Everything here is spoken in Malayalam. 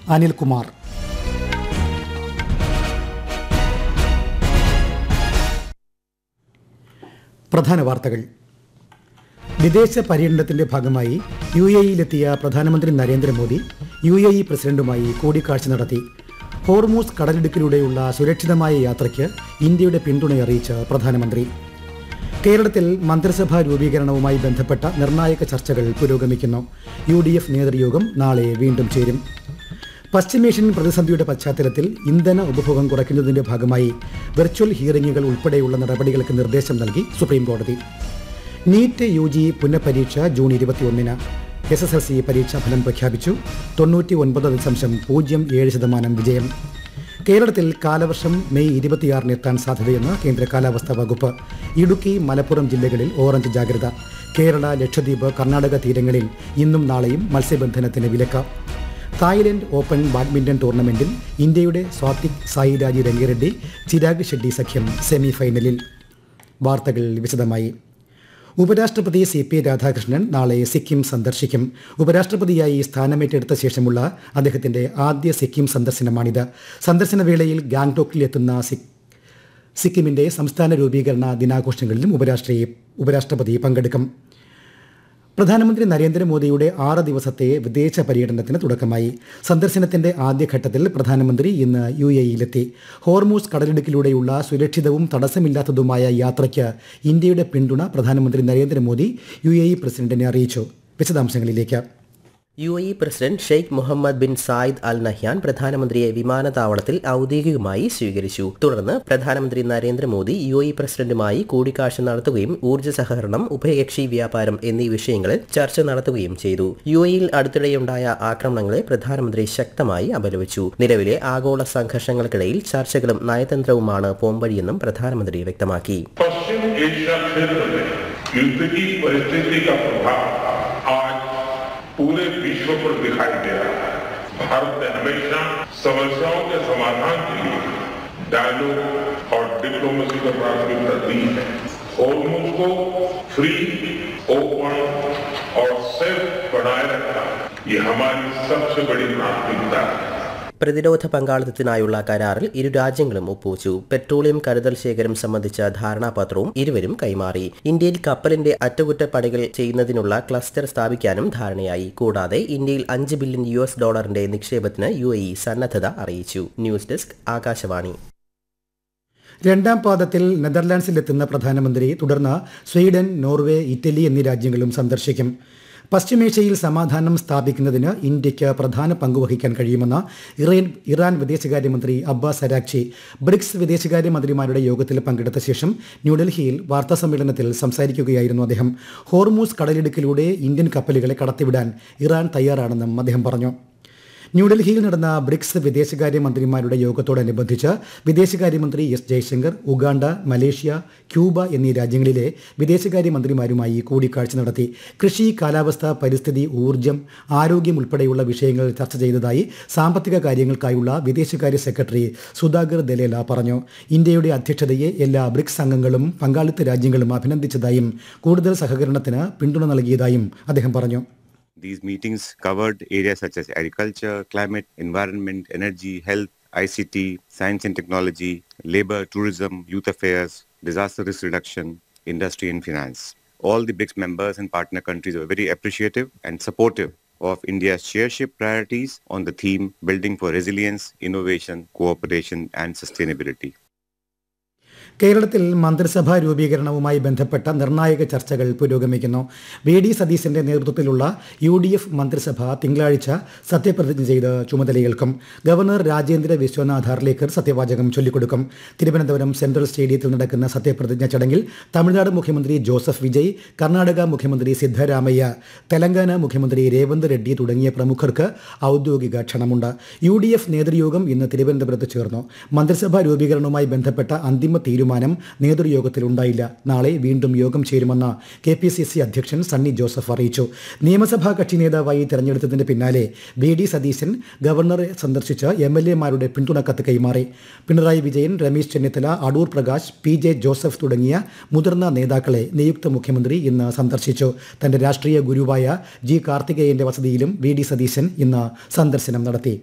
അനിൽകുമാർ പ്രധാന വാർത്തകൾ വിദേശ പര്യടനത്തിന്റെ ഭാഗമായി യു എ ഇയിലെത്തിയ പ്രധാനമന്ത്രി നരേന്ദ്രമോദി യു എ ഇ പ്രസിഡന്റുമായി കൂടിക്കാഴ്ച നടത്തി ഹോർമൂസ് കടലിടുക്കിലൂടെയുള്ള സുരക്ഷിതമായ യാത്രയ്ക്ക് ഇന്ത്യയുടെ പിന്തുണയറിയിച്ച് പ്രധാനമന്ത്രി കേരളത്തിൽ മന്ത്രിസഭാ രൂപീകരണവുമായി ബന്ധപ്പെട്ട നിർണായക ചർച്ചകൾ പുരോഗമിക്കുന്നു യു ഡി എഫ് നേതൃയോഗം നാളെ വീണ്ടും ചേരും പശ്ചിമേഷ്യൻ പ്രതിസന്ധിയുടെ പശ്ചാത്തലത്തിൽ ഇന്ധന ഉപഭോഗം കുറയ്ക്കുന്നതിന്റെ ഭാഗമായി വെർച്വൽ ഹിയറിംഗുകൾ ഉൾപ്പെടെയുള്ള നടപടികൾക്ക് നിർദ്ദേശം നൽകി സുപ്രീംകോടതി നീറ്റ് യു ജി പുനഃപരീക്ഷ ജൂൺ ഇരുപത്തിയൊന്നിന് എസ് എസ് എൽ സി പരീക്ഷാ ഫലം പ്രഖ്യാപിച്ചു തൊണ്ണൂറ്റി ഒൻപത് ദശാംശം പൂജ്യം ഏഴ് ശതമാനം വിജയം കേരളത്തിൽ കാലവർഷം മെയ് ഇരുപത്തിയാറിന് എത്താൻ സാധ്യതയെന്ന് കേന്ദ്ര കാലാവസ്ഥാ വകുപ്പ് ഇടുക്കി മലപ്പുറം ജില്ലകളിൽ ഓറഞ്ച് ജാഗ്രത കേരള ലക്ഷദ്വീപ് കർണാടക തീരങ്ങളിൽ ഇന്നും നാളെയും മത്സ്യബന്ധനത്തിന് വിലക്ക് തായ്ലൻഡ് ഓപ്പൺ ബാഡ്മിന്റൺ ടൂർണമെന്റിൽ ഇന്ത്യയുടെ സ്വാതിക് സായിരാജി രംഗിറെഡ്ഡി ചിരാഗ് ഷെഡ്ഡി സഖ്യം സെമി ഫൈനലിൽ വാർത്തകൾ വിശദമായി ഉപരാഷ്ട്രപതി സി പി രാധാകൃഷ്ണൻ നാളെ സിക്കിം സന്ദർശിക്കും ഉപരാഷ്ട്രപതിയായി സ്ഥാനമേറ്റെടുത്ത ശേഷമുള്ള അദ്ദേഹത്തിന്റെ ആദ്യ സിക്കിം സന്ദർശനമാണിത് സന്ദർശന വേളയിൽ ഗാംഗ്ടോക്കിൽ എത്തുന്ന സിക് സിക്കിമിന്റെ സംസ്ഥാന രൂപീകരണ ദിനാഘോഷങ്ങളിലും ഉപരാഷ്ട്രീ ഉപരാഷ്ട്രപതി പങ്കെടുക്കും പ്രധാനമന്ത്രി നരേന്ദ്രമോദിയുടെ ആറ് ദിവസത്തെ വിദേശ പര്യടനത്തിന് തുടക്കമായി സന്ദർശനത്തിന്റെ ആദ്യഘട്ടത്തിൽ പ്രധാനമന്ത്രി ഇന്ന് യു എ ഇയിലെത്തി ഹോർമൂസ് കടലിടുക്കിലൂടെയുള്ള സുരക്ഷിതവും തടസ്സമില്ലാത്തതുമായ യാത്രയ്ക്ക് ഇന്ത്യയുടെ പിന്തുണ പ്രധാനമന്ത്രി നരേന്ദ്രമോദി യു എ ഇ പ്രസിഡന്റിനെ അറിയിച്ചു വിശദാംശങ്ങളിലേക്ക് U A E president Sheikh Mohammed bin Zayed Al Nahyan പ്രധാനമന്ത്രിയെ വിമാനത്താവളത്തിൽ ഔദ്യോഗികമായി സ്വീകരിച്ചു തുടർന്ന് പ്രധാനമന്ത്രി നരേന്ദ്രമോദി യു എ ഇ പ്രസിഡന്റുമായി കൂടിക്കാഴ്ച നടത്തുകയും ഊർജ്ജ സഹകരണം ഉഭയകക്ഷി വ്യാപാരം എന്നീ വിഷയങ്ങളിൽ ചർച്ച നടത്തുകയും ചെയ്തു യു എയിൽ അടുത്തിടെയുണ്ടായ ആക്രമണങ്ങളെ പ്രധാനമന്ത്രി ശക്തമായി അപലപിച്ചു നിലവിലെ ആഗോള സംഘർഷങ്ങൾക്കിടയിൽ ചർച്ചകളും നയതന്ത്രവുമാണ് പോംവഴിയെന്നും പ്രധാനമന്ത്രി വ്യക്തമാക്കി पश्चिम एशिया क्षेत्र में युद्ध की परिस्थिति का प्रभाव आज पूरे विश्व पर दिखाई दे रहा है भारत ने हमेशा समस्याओं के समाधान के लिए डायलॉग और डिप्लोमेसी को प्राथमिकता दी है होर्मुज को फ्री ओपन और सेफ बनाए रखना ये हमारी सबसे बड़ी प्राथमिकता है പ്രതിരോധ പങ്കാളിത്തത്തിനായുള്ള കരാറിൽ ഇരു രാജ്യങ്ങളും ഒപ്പുവച്ചു പെട്രോളിയം കരുതൽ ശേഖരം സംബന്ധിച്ച ധാരണാപത്രവും ഇരുവരും കൈമാറി ഇന്ത്യയിൽ കപ്പലിന്റെ അറ്റകുറ്റപ്പണികൾ ചെയ്യുന്നതിനുള്ള ക്ലസ്റ്റർ സ്ഥാപിക്കാനും ധാരണയായി കൂടാതെ ഇന്ത്യയിൽ അഞ്ച് ബില്യൺ യു എസ് ഡോളറിന്റെ നിക്ഷേപത്തിന് യു എ ഇ സന്നദ്ധത അറിയിച്ചു ന്യൂസ് ഡെസ്ക് ആകാശവാണി രണ്ടാം പാദത്തിൽ നെതർലാൻഡ്സിലെത്തുന്ന പ്രധാനമന്ത്രി തുടർന്ന് സ്വീഡൻ നോർവേ ഇറ്റലി എന്നീ രാജ്യങ്ങളും സന്ദർശിക്കും പശ്ചിമേഷ്യയിൽ സമാധാനം സ്ഥാപിക്കുന്നതിന് ഇന്ത്യയ്ക്ക് പ്രധാന പങ്കുവഹിക്കാൻ കഴിയുമെന്ന് ഇറാൻ ഇറാൻ വിദേശകാര്യമന്ത്രി അബ്ബാസ് അരാക്ചി ബ്രിക്സ് വിദേശകാര്യമന്ത്രിമാരുടെ യോഗത്തിൽ പങ്കെടുത്ത ശേഷം ന്യൂഡൽഹിയിൽ വാർത്താസമ്മേളനത്തിൽ സംസാരിക്കുകയായിരുന്നു അദ്ദേഹം ഹോർമൂസ് കടലിടുക്കിലൂടെ ഇന്ത്യൻ കപ്പലുകളെ കടത്തിവിടാൻ ഇറാൻ തയ്യാറാണെന്നും അദ്ദേഹം പറഞ്ഞു ന്യൂഡൽഹിയിൽ നടന്ന ബ്രിക്സ് വിദേശകാര്യമന്ത്രിമാരുടെ യോഗത്തോടനുബന്ധിച്ച് വിദേശകാര്യമന്ത്രി S Jaishankar Uganda Malaysia Cuba എന്നീ രാജ്യങ്ങളിലെ വിദേശകാര്യമന്ത്രിമാരുമായി കൂടിക്കാഴ്ച നടത്തി കൃഷി കാലാവസ്ഥ പരിസ്ഥിതി ഊർജ്ജം ആരോഗ്യം ഉൾപ്പെടെയുള്ള വിഷയങ്ങൾ ചർച്ച ചെയ്തതായി സാമ്പത്തിക കാര്യങ്ങൾക്കായുള്ള വിദേശകാര്യ സെക്രട്ടറി സുധാകർ ദലേല പറഞ്ഞു ഇന്ത്യയുടെ അധ്യക്ഷതയെ എല്ലാ ബ്രിക്സ് അംഗങ്ങളും പങ്കാളിത്ത രാജ്യങ്ങളും അഭിനന്ദിച്ചതായും കൂടുതൽ സഹകരണത്തിന് പിന്തുണ നൽകിയതായും അദ്ദേഹം പറഞ്ഞു These meetings covered areas such as agriculture, climate, environment, energy, health, ICT, science and technology, labor, tourism, youth affairs, disaster risk reduction, industry and finance. All the BRICS members and partner countries were very appreciative and supportive of India's chairship priorities on the theme building for resilience, innovation, cooperation and sustainability. കേരളത്തിൽ മന്ത്രിസഭാ രൂപീകരണവുമായി ബന്ധപ്പെട്ട നിർണായക ചർച്ചകൾ പുരോഗമിക്കുന്നു വി ഡി സതീശന്റെ നേതൃത്വത്തിലുള്ള യു ഡി എഫ് മന്ത്രിസഭ തിങ്കളാഴ്ച സത്യപ്രതിജ്ഞ ചെയ്ത് ചുമതലയേൽക്കും ഗവർണർ രാജേന്ദ്ര വിശ്വനാഥ് ഹർലേക്കർ സത്യവാചകം ചൊല്ലിക്കൊടുക്കും തിരുവനന്തപുരം സെൻട്രൽ സ്റ്റേഡിയത്തിൽ നടക്കുന്ന സത്യപ്രതിജ്ഞ ചടങ്ങിൽ തമിഴ്നാട് മുഖ്യമന്ത്രി ജോസഫ് വിജയ് കർണാടക മുഖ്യമന്ത്രി സിദ്ധരാമയ്യ തെലങ്കാന മുഖ്യമന്ത്രി രേവന്ത് റെഡ്ഡി തുടങ്ങിയ പ്രമുഖർക്ക് ഔദ്യോഗിക ക്ഷണമുണ്ട് യു ഡി എഫ് നേതൃയോഗം ഇന്ന് തിരുവനന്തപുരത്ത് ചേർന്നു മന്ത്രിസഭാ രൂപീകരണവുമായി ബന്ധപ്പെട്ട അന്തിമ തീരുമാനം നേതൃയോഗത്തിൽ ഉണ്ടായില്ല നാളെ വീണ്ടും യോഗം ചേരുമെന്ന് കെ പി സി സി അധ്യക്ഷൻ സണ്ണി ജോസഫ് അറിയിച്ചു നിയമസഭാ കക്ഷി നേതാവായി തെരഞ്ഞെടുത്തതിന് പിന്നാലെ വി ഡി സതീശൻ ഗവർണറെ സന്ദർശിച്ച് എം എൽ എമാരുടെ പിന്തുണക്കത്ത് കൈമാറി പിണറായി വിജയൻ രമേശ് ചെന്നിത്തല അടൂർ പ്രകാശ് പി ജെ ജോസഫ് തുടങ്ങിയ മുതിർന്ന നേതാക്കളെ നിയുക്ത മുഖ്യമന്ത്രി ഇന്ന് സന്ദർശിച്ചു തന്റെ രാഷ്ട്രീയ ഗുരുവായ ജി കാർത്തികേയന്റെ വസതിയിലും വി ഡി സതീശൻ ഇന്ന് സന്ദർശനം നടത്തി